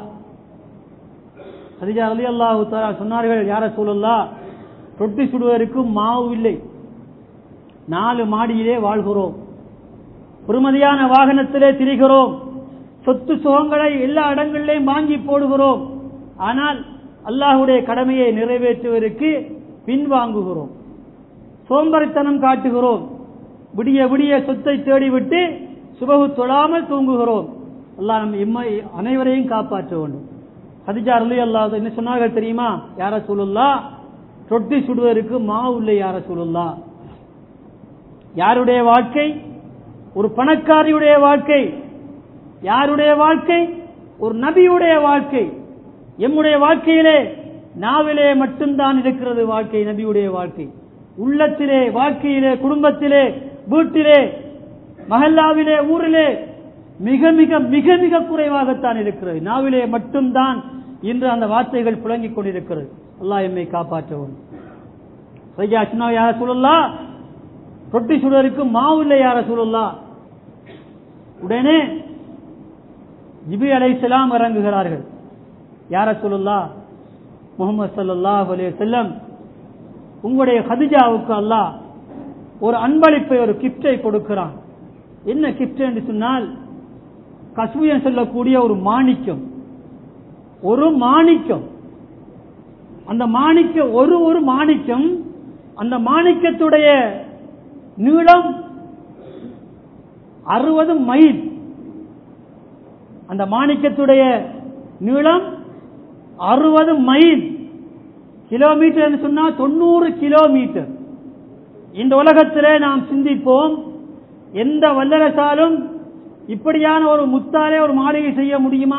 ஹதிஜா அலி அல்லாஹு தாலா சொன்னார்கள் யார சொல்லலா ரொட்டி சுடுவதற்கு மாவு இல்லை நாலு மாடியிலே வாழ்கிறோம் பொறுமதியான வாகனத்திலே திரிகிறோம் சொத்து சுகங்களை எல்லா இடங்களிலேயும் வாங்கி போடுகிறோம் ஆனால் அல்லாஹுடைய கடமையை நிறைவேற்றுவதற்கு பின்வாங்குகிறோம் சோம்பரித்தனம் காட்டுகிறோம் விடிய விடிய சொத்தை தேடிவிட்டு சுபகு தொழாமல் தூங்குகிறோம் அல்லாஹ் நம்ம இம்மை அனைவரையும் காப்பாற்ற வேண்டும் ஹதிஜா அருளி அல்லாஹ் என்ன சொன்னார்கள் தெரியுமா யார சொல்லுல்லா ரொட்டி சுடுவதற்கு மாவு இல்லை யார சொல்லுல்லா யாருடைய வாழ்க்கை ஒரு பணக்காரியுடைய வாழ்க்கை யாருடைய வாழ்க்கை ஒரு நபியுடைய வாழ்க்கை எம்முடைய வாழ்க்கையிலே நாவிலே மட்டும்தான் இருக்கிறது வாழ்க்கை நபியுடைய வாழ்க்கை உள்ளத்திலே வாழ்க்கையிலே குடும்பத்திலே வீட்டிலே மஹல்லாவிலே ஊரிலே மிக மிக மிக மிக குறைவாகத்தான் இருக்கிறது நாவிலே மட்டும்தான் இன்று அந்த வார்த்தைகள் புழங்கிக் கொண்டிருக்கிறது அல்லாஹ் எம்மை காப்பாற்றவும் சையா சின்ன யார சொல்லலா ரொட்டி சுடருக்கு மாவு இல்லை யார சொல்லலா உடனே ஜிபி அலைசலாம் இறங்குகிறார்கள் யார சொல்லலா முகமது சல்லாஹ் அலே செல்லம் உங்களுடைய ஹதிஜாவுக்கு அல்லாஹ் ஒரு அன்பளிப்பை ஒரு கிப்டை கொடுக்கிறான் என்ன கிப்ட் என்று சொன்னால் கஸ்மியன் சொல்லக்கூடிய ஒரு மாணிக்கம் ஒரு மாணிக்கம் அந்த மாணிக்க ஒரு ஒரு மாணிக்கம் அந்த மாணிக்கத்துடைய நீளம் அறுபது மைல் அந்த மாணிக்கத்துடைய நீளம் அறுபது மைல் கிலோமீட்டர் சொன்னா தொண்ணூறு கிலோமீட்டர் இந்த உலகத்திலே நாம் சிந்திப்போம் எந்த வல்லரசாலும் இப்படியான ஒரு முத்தாலே ஒரு மாளிகை செய்ய முடியுமா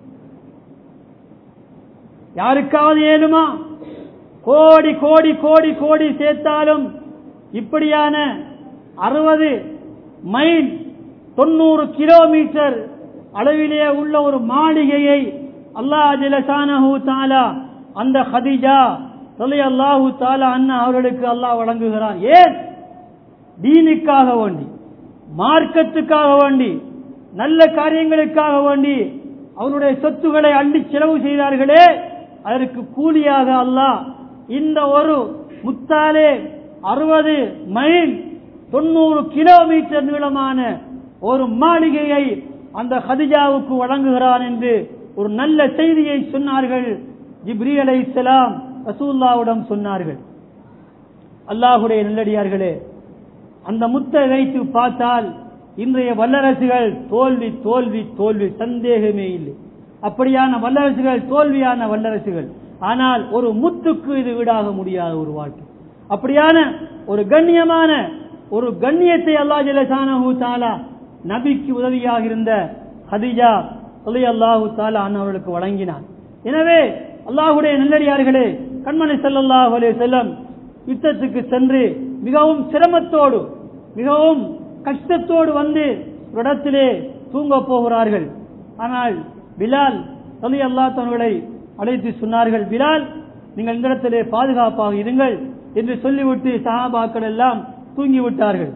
யாருக்காவது ஏழுமா கோடி கோடி கோடி கோடி சேர்த்தாலும் இப்படியான அறுபது மைல் தொண்ணூறு கிலோமீட்டர் அளவிலே உள்ள ஒரு மாளிகையை அல்லாஹ் ஜலசானஹு தாலா அந்த ஹதிஜா தொலை அல்லாஹு தாலா அண்ணா அவர்களுக்கு அல்லாஹ் வழங்குகிறான் ஏன் தீனுக்காக வேண்டி மார்க்கத்துக்காக வேண்டி நல்ல காரியங்களுக்காக வேண்டி அவருடைய சொத்துக்களை அள்ளி செலவு செய்தார்களே அதற்கு கூலியாக அல்லாஹ் இந்த ஒரு முத்தாலே அறுபது மைல் தொண்ணூறு கிலோமீட்டர் நீளமான ஒரு மாளிகையை அந்த ஹதிஜாவுக்கு வழங்குகிறான் என்று ஒரு நல்ல செய்தியை சொன்னார்கள் ஜிப்ரி அலை இஸ்லாம் ரசூல்லாவிடம் சொன்னார்கள் அல்லாஹுடைய நல்லடியார்களே அந்த முத்தை வைத்து பார்த்தால் இன்றைய வல்லரசுகள் தோல்வி தோல்வி தோல்வி சந்தேகமே இல்லை அப்படியான வல்லரசுகள் தோல்வியான வல்லரசுகள் ஆனால் ஒரு முத்துக்கு இது வீடாக முடியாத ஒரு வாழ்க்கை அப்படியான ஒரு கண்ணியமான ஒரு கண்ணியத்தை அல்லா ஜலசானஹு தாலா நபிக்கு உதவியாக இருந்த ஹதிஜா சொல்லி அல்லாஹு தாலா அவர்களுக்கு வழங்கினான் எனவே அல்லாஹுடைய நல்லடியார்களே கண்மணி சல்லாஹு அலே செல்லம் யுத்தத்துக்கு சென்று மிகவும் சிரமத்தோடு மிகவும் கஷ்டத்தோடு வந்து ஒரு இடத்திலே தூங்க போகிறார்கள் ஆனால் பிலால் சொல்லி அல்லா தன்களை அழைத்து சொன்னார்கள் பிலால் நீங்கள் இந்த இடத்திலே பாதுகாப்பாக இருங்கள் என்று சொல்லிவிட்டு சஹாபாக்கள் எல்லாம் தூங்கிவிட்டார்கள்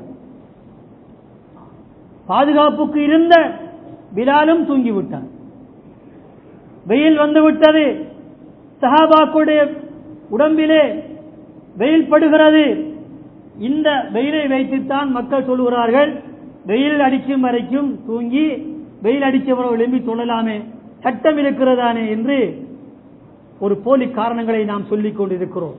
பாதுகாப்புக்கு இருந்த பிலாலும் தூங்கிவிட்டான் வெயில் வந்து விட்டது சஹாபாக்களுடைய உடம்பிலே வெயில் படுகிறது இந்த வெயிலை வைத்துத்தான் மக்கள் சொல்கிறார்கள் வெயில் அடிக்கும் வரைக்கும் தூங்கி வெயில் அடிச்சவரை எழும்பி சொல்லலாமே சட்டம் இருக்கிறதானே என்று ஒரு போலி காரணங்களை நாம் சொல்லிக் கொண்டிருக்கிறோம்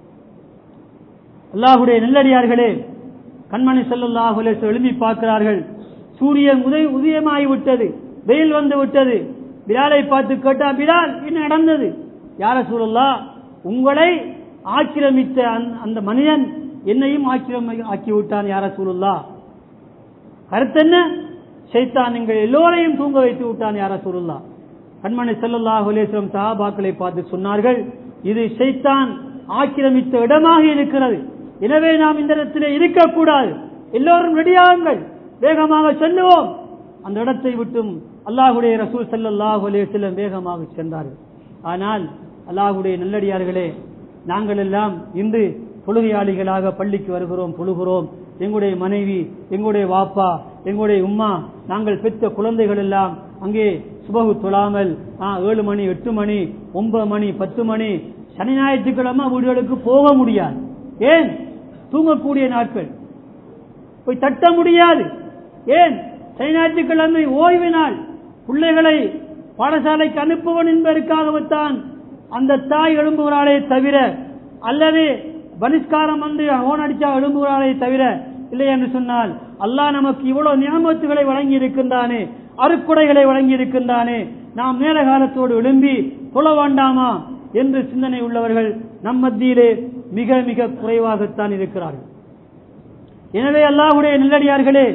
அல்லாஹுடைய நெல்லடியார்களே கண்மணி செல்லல்லாஹு எழுப்பி பார்க்கிறார்கள் சூரியன் உதய உதயமாகி விட்டது வெயில் வந்து விட்டது பிலாலை பார்த்து கேட்டா பிலால் என்ன நடந்தது யார சூழல்லா உங்களை ஆக்கிரமித்த அந்த- அந்த மனிதன் என்னையும் ஆக்கிரமி ஆக்கி விட்டான் யார சூழல்லா கருத்து என்ன சைத்தான் நீங்கள் எல்லோரையும் தூங்க வைத்து விட்டான் யார சூழல்லா கண்மணி செல்லல்லாஹு அலேஸ்வரம் சஹாபாக்களை பார்த்து சொன்னார்கள் இது சைத்தான் ஆக்கிரமித்த இடமாக இருக்கிறது எனவே நாம் இந்த இடத்திலே இருக்கக்கூடாது எல்லோரும் ரெடியாகுங்கள் வேகமாக செல்லுவோம் அந்த இடத்தை விட்டும் அல்லாஹுடைய ரசூல் ஸல்லல்லாஹு அலைஹி வஸல்லம் வேகமாக சென்றார்கள் ஆனால் அல்லாஹுடைய நல்லடியார்களே நாங்கள் எல்லாம் இன்று தொழுகையாளிகளாக பள்ளிக்கு வருகிறோம் தொழுகிறோம் எங்களுடைய மனைவி எங்களுடைய வாப்பா எங்களுடைய உம்மா நாங்கள் பெற்ற குழந்தைகள் எல்லாம் அங்கே சுபகு தொழாமல் ஆ, ஏழு மணி எட்டு மணி ஒன்பது மணி பத்து மணி சனி ஞாயிற்றுக்கிழமை வீடுகளுக்கு போக முடியாது ஏன் தூங்கக்கூடிய நாட்கள் போய் தட்ட முடியாது ஏன் சனி ஞாயிற்றுக்கிழமை ஓய்வு நாள் பிள்ளைகளை பாடசாலைக்கு அனுப்புவன் என்பதற்காகத்தான் அந்த தாய் எழும்புகிறாளே தவிர அல்லது பலிஸ்காரம் வந்து ஓன் அடிச்சா எழும்புகிறாளே தவிர இல்லை என்று சொன்னால் அல்லாஹ் நமக்கு இவ்வளவு நியமத்துகளை வழங்கி இருக்கின்றானே அருக்குடைகளை வழங்கி இருக்கின்றானே நாம் மேல காலத்தோடு எழும்பி தொழ வேண்டாமா என்று சிந்தனை உள்ளவர்கள் நம் மத்தியிலே மிக மிக குறைவாகத்தான் இருக்கிறார்கள் எனவே அல்லாஹுடைய நல்லடியார்களே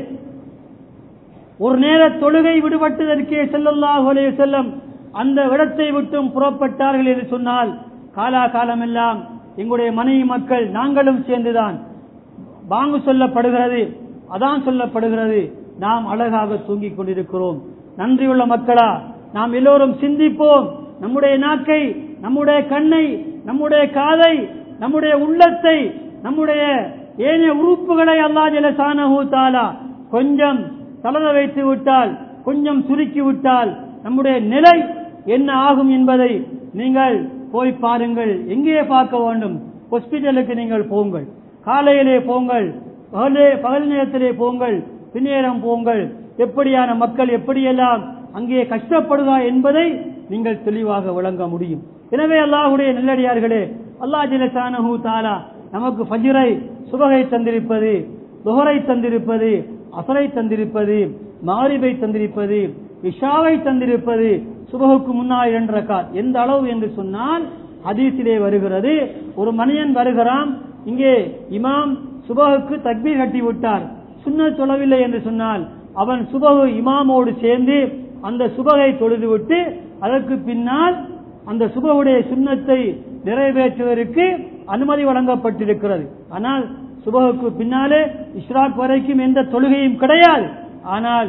ஒரு நேர தொழுகை விடுபட்டதற்கே செல்லல்லாஹு அலைஹி செல்லம் அந்த இடத்தை விட்டும் புறப்பட்டார்கள் என்று சொன்னால் காலா காலமெல்லாம் எங்களுடைய மனைவி மக்கள் நாங்களும் சேர்ந்துதான் பாங்கு சொல்லப்படுகிறது அதான் சொல்லப்படுகிறது நாம் அழகாக தூங்கிக் கொண்டிருக்கிறோம் நன்றியுள்ள மக்களா நாம் எல்லோரும் சிந்திப்போம் நம்முடைய நாக்கை நம்முடைய கண்ணை நம்முடைய காதை நம்முடைய உள்ளத்தை நம்முடைய ஏனைய உறுப்புகளை அல்லா ஜலசானஹு தாலா கொஞ்சம் தளர வைத்து விட்டால் கொஞ்சம் சுருக்கி விட்டால் நம்முடைய நிலை என்ன ஆகும் என்பதை நீங்கள் போய் பாருங்கள் எங்கே பார்க்க வேண்டும் ஹாஸ்பிட்டலுக்கு நீங்கள் போங்கள் காலையிலே போங்கள் பகலே பகல் நேரத்திலே போங்கள் பின்னேரம் போங்கள் எப்படியான மக்கள் எப்படியெல்லாம் அங்கே கஷ்டப்படுவா என்பதை நீங்கள் தெளிவாக விளங்க முடியும் எனவே அல்லாஹுடைய நல்லடியார்களே அல்லாஹ் ஜிலசானஹு தாலா நமக்கு ஃபஜ்ரை சுபகை தந்திருப்பது துஹரை தந்திருப்பது அசரை தந்திருப்பது மாரிபை தந்திருப்பது இஷாவை தந்திருப்பது சுபகுக்கு முன்னால் இரண்டு ரக்காத் எந்த அளவு என்று சொன்னால் ஹதீஸிலே வருகிறது ஒரு மனிதன் வருகிறான் இங்கே இமாம் சுபகுக்கு தக்பீர் கட்டி விட்டார் சுன்ன தொழவில்லை என்று சொன்னால் அவன் சுபகு இமாமோடு சேர்ந்து அந்த சுபகை தொழுது விட்டு அதற்கு பின்னால் அந்த சுபகுடைய சுண்ணத்தை நிறைவேற்றுவதற்கு அனுமதி வழங்கப்பட்டிருக்கிறது ஆனால் சுபகுக்கு பின்னாலே இஸ்ராக் வரைக்கும் எந்த தொழுகையும் கிடையாது ஆனால்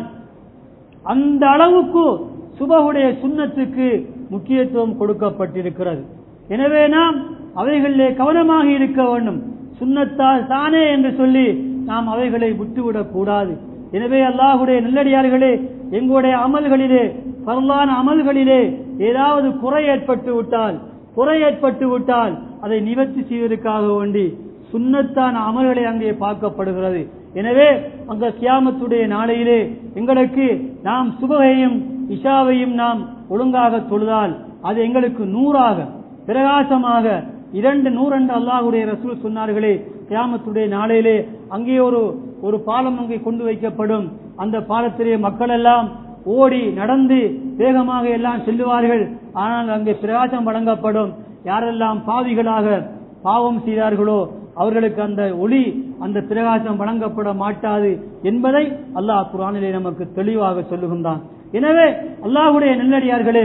அந்த அளவுக்கு சுபகுடைய சுண்ணத்துக்கு முக்கியத்துவம் கொடுக்கப்பட்டிருக்கிறது எனவே நாம் அவைகளிலே கவனமாக இருக்க வேண்டும் சுண்ணத்தால் தானே என்று சொல்லி நாம் அவைகளை விட்டுவிடக் கூடாது எனவே அல்லாஹுடைய நல்லடியார்களே எங்களுடைய அமல்களிலே பரவான அமல்களிலே ஏதாவது குறை ஏற்பட்டு விட்டால் குறை ஏற்பட்டு விட்டால் அதை நிவர்த்தி செய்வதற்காக வேண்டி சுண்ணத்தான அமல்களை அங்கே பார்க்கப்படுகிறது எனவே அந்த கியாமத்துடைய நாளையிலே எங்களுக்கு நாம் சுபகையும் இஷாவையும் நாம் ஒழுங்காக தொழுதால் அது எங்களுக்கு நூறாக பிரகாசமாக இரண்டு நூறண்டு அல்லாஹுடைய ரசூல் சொன்னார்களே கியாமத்துடைய நாளையிலே அங்கே ஒரு ஒரு பாலம் அங்கே கொண்டு வைக்கப்படும் அந்த பாலத்திலே மக்கள் எல்லாம் ஓடி நடந்து வேகமாக எல்லாம் செல்லுவார்கள் ஆனால் அங்கே பிரகாசம் வழங்கப்படும் யாரெல்லாம் பாவிகளாக பாவம் செய்தார்களோ அவர்களுக்கு அந்த ஒளி அந்த பிரகாசம் வழங்கப்பட மாட்டாது என்பதை அல்லாஹ் குரானிலே நமக்கு தெளிவாக சொல்லுகின்றான் எனவே அல்லாஹுடைய நெல்லடியார்களே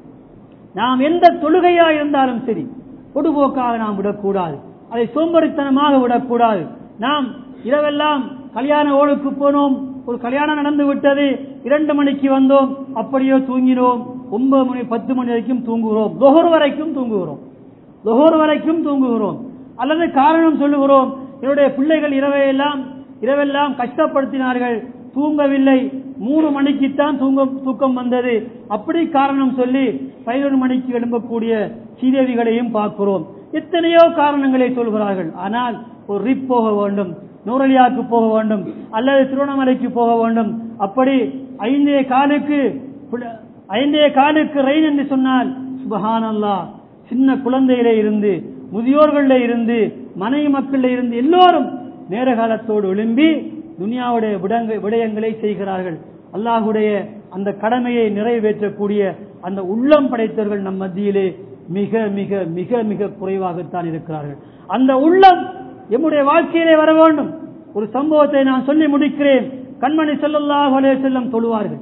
நாம் எந்த தொழுகையா இருந்தாலும் சரி பொடுபோக்காக நாம் விடக்கூடாது அதை சோம்பரித்தனமாக விடக்கூடாது நாம் இரவெல்லாம் கல்யாண ஓடுக்கு போனோம் ஒரு கல்யாணம் நடந்து விட்டது இரண்டு மணிக்கு வந்தோம் அப்படியோ தூங்கினோம் ஒன்பது மணி பத்து மணி வரைக்கும் தூங்குகிறோம் லொஹர் வரைக்கும் தூங்குகிறோம் லொஹர் வரைக்கும் தூங்குகிறோம் அல்லது காரணம் சொல்லுகிறோம் என்னுடைய பிள்ளைகள் இரவையெல்லாம் இரவெல்லாம் கஷ்டப்படுத்தினார்கள் தூங்கவில்லை மூணு மணிக்குத்தான் தூங்கம் தூக்கம் வந்தது அப்படி காரணம் சொல்லி பதினொரு மணிக்கு எழும்பக்கூடிய சீதேவிகளையும் பார்க்கிறோம் எத்தனையோ காரணங்களை சொல்கிறார்கள் ஆனால் ஒரு ரிப் போக வேண்டும் நூரலியாவுக்கு போக வேண்டும் அல்லது திருவண்ணாமலைக்கு போக வேண்டும் அப்படி ஐந்தே காலுக்கு புல- ஐந்தே காலுக்கு ரெயின் என்று சொன்னால் சுபஹானல்லா சின்ன குழந்தையிலே இருந்து முதியோர்கள இருந்து மனைவி மக்கள்ல இருந்து எல்லோரும் நேர காலத்தோடு எழும்பி துனியாவுடைய விடங்க- விடயங்களை செய்கிறார்கள் அல்லாஹுடைய அந்த கடமையை நிறைவேற்றக்கூடிய அந்த உள்ளம் படைத்தவர்கள் நம் மத்தியிலே மிக மிக மிக மிக குறைவாகத்தான் இருக்கிறார்கள் அந்த உள்ளம் எம்முடைய வாழ்க்கையிலே வர வேண்டும் ஒரு சம்பவத்தை நான் சொல்லி முடிக்கிறேன் கண்மணி ஸல்லல்லாஹு அலைஹி செல்லம் தொழுவார்கள்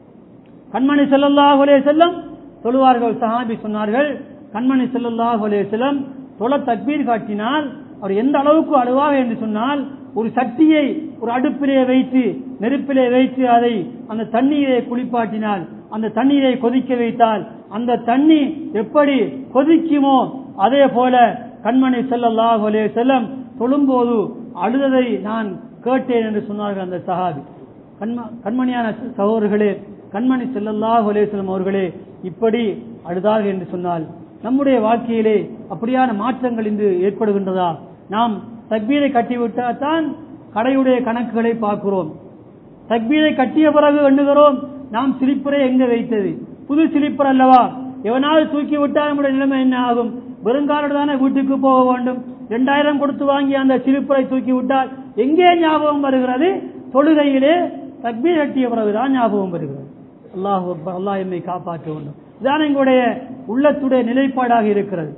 கண்மணி ஸல்லல்லாஹு அலைஹி செல்லம் தொழுவார்கள் சஹாபி சொன்னார்கள் கண்மணி ஸல்லல்லாஹு அலைஹி செல்லம் தொழ தக்பீர் காட்டினால் அவர் எந்த அளவுக்கு அழுவாக என்று சொன்னால் ஒரு சட்டியை ஒரு அடுப்பிலே வைத்து நெருப்பிலே வைத்து அதை அந்த தண்ணீரை குளிப்பாட்டினால் அந்த தண்ணீரை கொதிக்க வைத்தால் அந்த தண்ணி எப்படி கொதிக்குமோ அதே போல கண்மணி ஸல்லல்லாஹு அலைஹி செல்லம் தொழும்போது அழுததை நான் கேட்டேன் என்று சொன்னார்கள் அந்த சஹாபி கண்ம- கண்மணியான சகோதரர்களே கண்மணி ஸல்லல்லாஹு அலைஹி வஸல்லம் அவர்களே இப்படி அழுதார்கள் என்று சொன்னால் நம்முடைய வாழ்க்கையிலே அப்படியான மாற்றங்கள் இன்று ஏற்படுகின்றதா நாம் தக்பீரை கட்டிவிட்டால் தான் கடையுடைய கணக்குகளை பார்க்கிறோம் தக்பீரை கட்டிய பிறகு எண்ணுகிறோம் நாம் சிலிப்பரை எங்க வைத்தது புது சிலிப்பர் அல்லவா எவனாவது தூக்கி விட்டால் நம்முடைய நிலைமை என்ன ஆகும் வெறுங்காலோடு தானே வீட்டுக்கு போக வேண்டும் இரண்டாயிரம் கொடுத்து வாங்கி அந்த சிலிப்பரை தூக்கி விட்டால் எங்கே ஞாபகம் வருகிறது தொழுகையிலே தக்பீர் கட்டிய பிறகுதான் ஞாபகம் வருகிறது அல்லாஹ் அக்பர், அல்லாஹ் எம்மை காப்பாற்ற வேண்டும் இதான் எங்களுடைய உள்ளத்துடைய நிலைப்பாடாக இருக்கிறது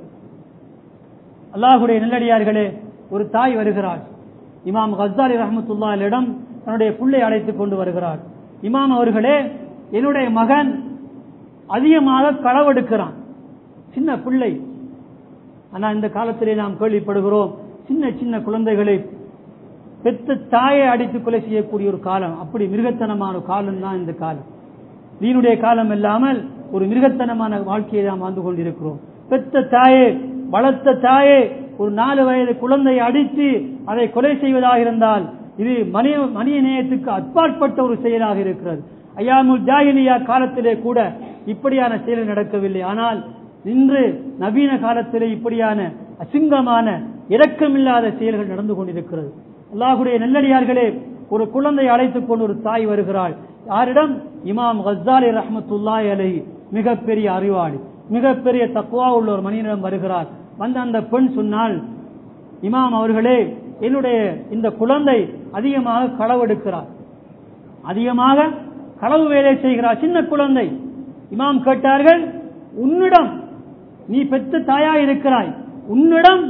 அல்லாஹுடைய நெல்லடியார்களே ஒரு தாய் வருகிறார் இமாம் கஸ்தாலி ரஹமத்துல்லாலிடம் தன்னுடைய புள்ளை அழைத்துக் கொண்டு வருகிறார் இமாம் அவர்களே என்னுடைய மகன் அதிகமாக களவெடுக்கிறான் சின்ன பிள்ளை ஆனா இந்த காலத்திலே நாம் கேள்விப்படுகிறோம் சின்ன சின்ன குழந்தைகளை பெத்த தாயை அடித்து கொலை செய்யக்கூடிய ஒரு காலம் அப்படி மிருகத்தனமான காலம் தான் இந்த காலம் தீனுடைய காலம் இல்லாமல் ஒரு மிருகத்தனமான வாழ்க்கையை நாம் வாழ்ந்து கொண்டிருக்கிறோம் பெத்த தாயே வளர்த்த தாயே ஒரு நாலு வயது குழந்தையை அடித்து அதை கொலை செய்வதாக இருந்தால் இது மனித மனித நேயத்துக்கு அப்பாற்பட்ட ஒரு செயலாக இருக்கிறது ஐயாமுல் ஜாஹிலியா காலத்திலே கூட இப்படியான செயல் நடக்கவில்லை ஆனால் இன்று நவீன காலத்திலே இப்படியான அசிங்கமான இரக்கமில்லாத செயல்கள் நடந்து கொண்டிருக்கிறது அல்லாஹுடைய நல்லடியார்களே ஒரு குழந்தை அழைத்துக் கொண்டு ஒரு தாய் வருகிறாள் யாரிடம் இமாம் கஸ்தாலி ரஹமத்துல்லாய் அலை மிகப்பெரிய அறிவாளி மிகப்பெரிய தக்குவா உள்ள ஒரு மனிதனிடம் வருகிறார் வந்த அந்த பெண் சொன்னால் இமாம் அவர்களே என்னுடைய இந்த குழந்தை அதிகமாக களவெடுக்கிறார் அதிகமாக களவு வேலை செய்கிறார் சின்ன குழந்தை இமாம் கேட்டார்கள் உன்னிடம் நீ பெற்ற தாயா இருக்கிறாய் உன்னிடம்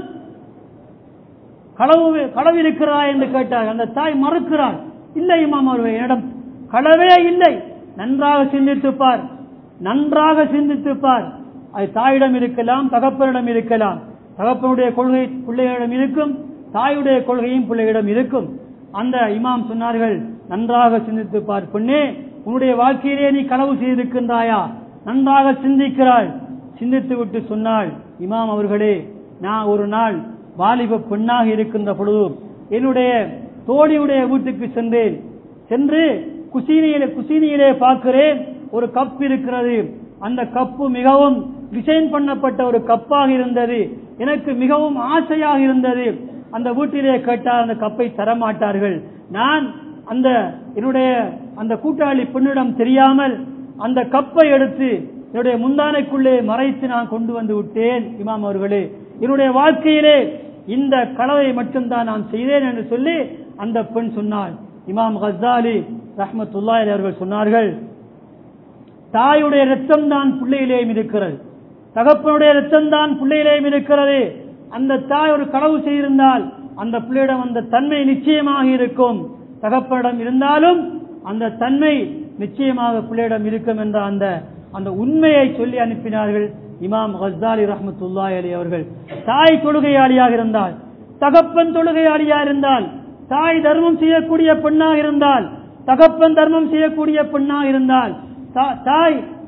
களவு களவு இருக்கிறாய் என்று கேட்டார் அந்த தாய் மறுக்கிறார் இல்லை இமாம் அவர்கள் என்னிடம் களவே இல்லை நன்றாக சிந்தித்துப் பார் நன்றாக சிந்தித்துப் பார் அது தாயிடம் இருக்கலாம் தகப்பனிடம் இருக்கலாம் தகப்பனுடைய கொள்கை பிள்ளைகளிடம் இருக்கும் தாயுடைய கொள்கையும் பிள்ளைகளிடம் இருக்கும் அந்த இமாம் சொன்னார்கள் நன்றாக சிந்தித்துப் பார் பெண்ணே உன்னுடைய வாழ்க்கையிலே நீ களவு செய்திருக்கின்றாயா நன்றாக சிந்திக்கிறாள் சிந்தித்து விட்டு சொன்னாள் இமாம் அவர்களே நான் ஒரு நாள் வாலிப பெண்ணாக இருக்கின்ற பொழுது என்னுடைய தோழியுடைய வீட்டுக்கு சென்றேன் சென்று குசினியிலே குசினியிலே பார்க்கிறேன் ஒரு கப் இருக்கிறது அந்த கப்பு மிகவும் டிசைன் பண்ணப்பட்ட ஒரு கப்பாக இருந்தது எனக்கு மிகவும் ஆசையாக இருந்தது அந்த வீட்டிலே கேட்டால் அந்த கப்பை தரமாட்டார்கள் நான் அந்த என்னுடைய அந்த கூட்டாளி பெண்ணிடம் தெரியாமல் அந்த கப்பை எடுத்து என்னுடைய முந்தானைக்குள்ளே மறைத்து நான் கொண்டு வந்து விட்டேன் இமாம் அவர்களே என்னுடைய வாழ்க்கையிலே இந்த களவை மட்டும்தான் நான் செய்தேன் என்று சொல்லி அந்த பெண் சொன்னாள் இமாம் கஸ்தாலி ரஹமத்துல்லாஹி அவர்கள் சொன்னார்கள் தாயுடைய ரத்தம் தான் பிள்ளையிலேயும் இருக்கிறது தகப்பனுடைய ரத்தம் தான் பிள்ளையிலேயும் இருக்கிறது அந்த தாய் ஒரு களவு செய்திருந்தால் அந்த பிள்ளையிடம் அந்த தன்மை நிச்சயமாக இருக்கும் தகப்பனிடம் இருந்தாலும் அந்த தன்மை நிச்சயமாக பிள்ளையிடம் இருக்கும் என்ற அந்த அந்த உண்மையை சொல்லி அனுப்பினார்கள் இமாம் கஸ்தாலி ரஹமத்துல்லாஹி அலி அவர்கள் தாய் தொழுகையாளியாக இருந்தால் தகப்பன் தொழுகையாளியாக இருந்தால் தாய் தர்மம் செய்யக்கூடிய பெண்ணாக இருந்தால் தகப்பன் தர்மம் செய்யக்கூடிய பெண்ணாக இருந்தால் தா- தாய்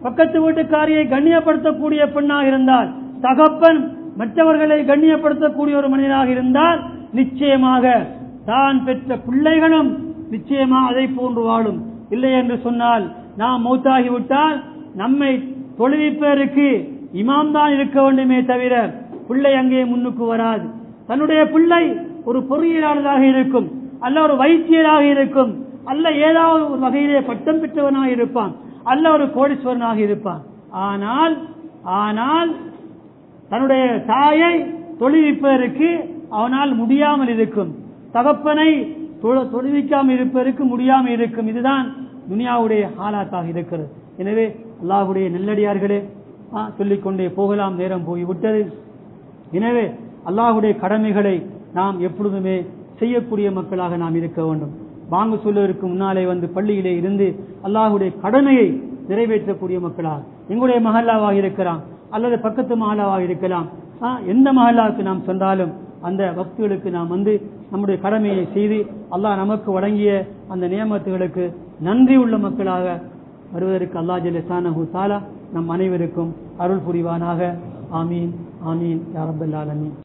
பக்கத்து வீட்டுக்காரியை கண்ணியப்படுத்தக்கூடிய பெண்ணாக இருந்தால் தகப்பன் மற்றவர்களை கண்ணியப்படுத்தக்கூடிய ஒரு மனிதனாக இருந்தால் நிச்சயமாக தான் பெற்ற பிள்ளைகளும் நிச்சயமா அதை போன்று வாழும் இல்லை என்று சொன்னால் நாம் மௌத்தாகிவிட்டால் நம்மை தொழுவிப்பதற்கு இமாம் தான் இருக்க வேண்டுமே தவிர பிள்ளை அங்கே முன்னுக்கு வராது தன்னுடைய பிள்ளை ஒரு பொறியியலாளராக இருக்கும் அல்ல ஒரு வைத்தியராக இருக்கும் அல்ல ஏதாவது ஒரு வகையிலே பட்டம் பெற்றவனாக இருப்பான் அல்ல ஒரு கோடீஸ்வரனாக இருப்பான் ஆனால் ஆனால் தன்னுடைய தாயை தொழுவிப்பதற்கு அவனால் முடியாமல் இருக்கும் தகப்பனை தொழ- தொழுவிக்காமல் இருப்பதற்கு முடியாமல் இருக்கும் இதுதான் துனியாவுடைய ஹாலாத்தாக இருக்கிறது எனவே அல்லாஹுடைய நெல்லடியார்களே ஆ, சொல்லிக்கொண்டே போகலாம் நேரம் போய்விட்டது எனவே அல்லாஹுடைய கடமைகளை நாம் எப்பொழுதுமே செய்யக்கூடிய மக்களாக நாம் இருக்க வேண்டும் வாங்க சொல்வதற்கு முன்னாலே வந்து பள்ளியிலே இருந்து அல்லாஹுடைய கடமையை நிறைவேற்றக்கூடிய மக்களாக எங்களுடைய மஹல்லாவாக இருக்கலாம் அல்லது பக்கத்து மஹல்லாவாக இருக்கலாம் ஆ, எந்த மஹல்லாவுக்கு நாம் சென்றாலும் அந்த பக்திகளுக்கு நாம் வந்து நம்முடைய கடமையை செய்து அல்லாஹ் நமக்கு வழங்கிய அந்த நியமத்துகளுக்கு நன்றி உள்ள மக்களாக வருவதற்கு அல்லா ஜல்லிசானஹு தாலா நம் அனைவருக்கும் அருள் புரிவானாக ஆமீன் ஆமீன் யா ரப்பல் ஆலமீன்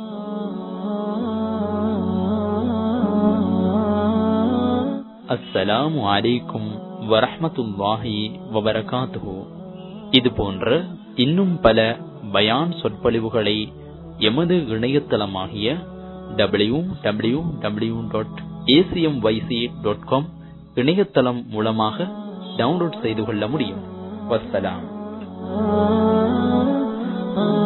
அஸ்ஸலாமு அலைக்கும் வரஹ்மத்துல்லாஹி வபரகாத்துஹு இது போன்ற இன்னும் பல பயான் சொற்பொழிவுகளை எமது இணையதளமாகிய W W W dot ACM YC dot com இணையதளம் மூலமாக டவுன்லோட் செய்து கொள்ள முடியும் வஸ்ஸலாம்